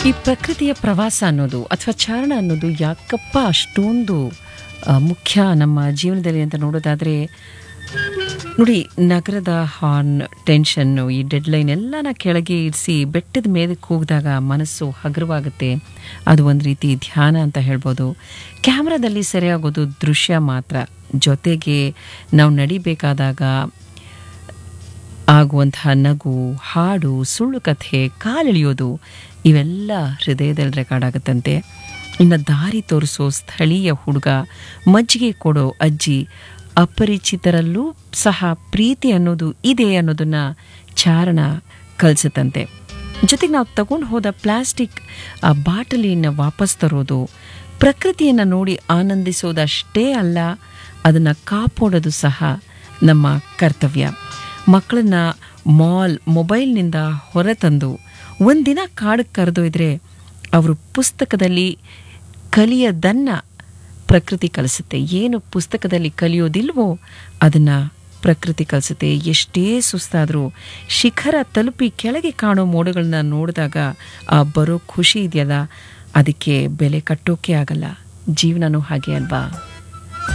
ಈ ಪ್ರಕೃತಿಯ ಪ್ರವಾಸ ಅನ್ನೋದು ಅಥವಾ ಚಾರಣ ಅನ್ನೋದು ಯಾಕಪ್ಪ ಅಷ್ಟೊಂದು ಆ, ಮುಖ್ಯ ನಮ್ಮ ಜೀವನದಲ್ಲಿ ಅಂತ ನೋಡೋದಾದರೆ ನೋಡಿ ನಗರದ ಹಾರ್ನ್ ಟೆನ್ಷನ್ನು ಈ ಡೆಡ್ಲೈನ್ ಎಲ್ಲನ ಕೆಳಗೆ ಇರಿಸಿ ಬೆಟ್ಟದ ಮೇದಕ್ಕೆ ಹೋಗಿದಾಗ ಮನಸ್ಸು ಹಗುರವಾಗುತ್ತೆ ಅದು ಒಂದು ರೀತಿ ಧ್ಯಾನ ಅಂತ ಹೇಳ್ಬೋದು ಕ್ಯಾಮ್ರಾದಲ್ಲಿ ಸೆರೆಯಾಗೋದು ದೃಶ್ಯ ಮಾತ್ರ ಜೊತೆಗೆ ನಾವು ನಡಿಬೇಕಾದಾಗ ಆಗುವಂತಹ ನಗು ಹಾಡು ಸುಳ್ಳು ಕಥೆ ಕಾಲೆಳೆಯೋದು ಇವೆಲ್ಲ ಹೃದಯದಲ್ಲಿ ರೆಕಾರ್ಡ್ ಆಗುತ್ತಂತೆ ಇನ್ನು ದಾರಿ ತೋರಿಸೋ ಸ್ಥಳೀಯ ಹುಡುಗ ಮಜ್ಜಿಗೆ ಕೊಡೋ ಅಜ್ಜಿ ಅಪರಿಚಿತರಲ್ಲೂ ಸಹ ಪ್ರೀತಿ ಅನ್ನೋದು ಇದೆ ಅನ್ನೋದನ್ನ ಚಾರಣ ಕಲಿಸುತ್ತಂತೆ ಜೊತೆಗೆ ನಾವು ತಗೊಂಡು ಹೋದ ಪ್ಲಾಸ್ಟಿಕ್ ಆ ಬಾಟಲಿಯನ್ನು ವಾಪಸ್ ತರೋದು ಪ್ರಕೃತಿಯನ್ನು ನೋಡಿ ಆನಂದಿಸೋದಷ್ಟೇ ಅಲ್ಲ ಅದನ್ನು ಕಾಪಾಡೋದು ಸಹ ನಮ್ಮ ಕರ್ತವ್ಯ ಮಕ್ಕಳನ್ನ ಮಾಲ್ ಮೊಬೈಲ್ನಿಂದ ಹೊರತಂದು ಒಂದಿನ ಕಾಡಕ್ಕೆ ಕರೆದೊಯ್ದರೆ ಅವರು ಪುಸ್ತಕದಲ್ಲಿ ಕಲಿಯದನ್ನ ಪ್ರಕೃತಿ ಕಲಿಸುತ್ತೆ ಏನು ಪುಸ್ತಕದಲ್ಲಿ ಕಲಿಯೋದಿಲ್ವೋ ಅದನ್ನು ಪ್ರಕೃತಿ ಕಲಿಸುತ್ತೆ ಎಷ್ಟೇ ಸುಸ್ತಾದರೂ ಶಿಖರ ತಲುಪಿ ಕೆಳಗೆ ಕಾಣೋ ಮೋಡಗಳನ್ನ ನೋಡಿದಾಗ ಆ ಬರೋ ಖುಷಿ ಇದೆಯಲ್ಲ ಅದಕ್ಕೆ ಬೆಲೆ ಕಟ್ಟೋಕೆ ಆಗಲ್ಲ ಜೀವನನೂ ಹಾಗೆ ಅಲ್ವಾ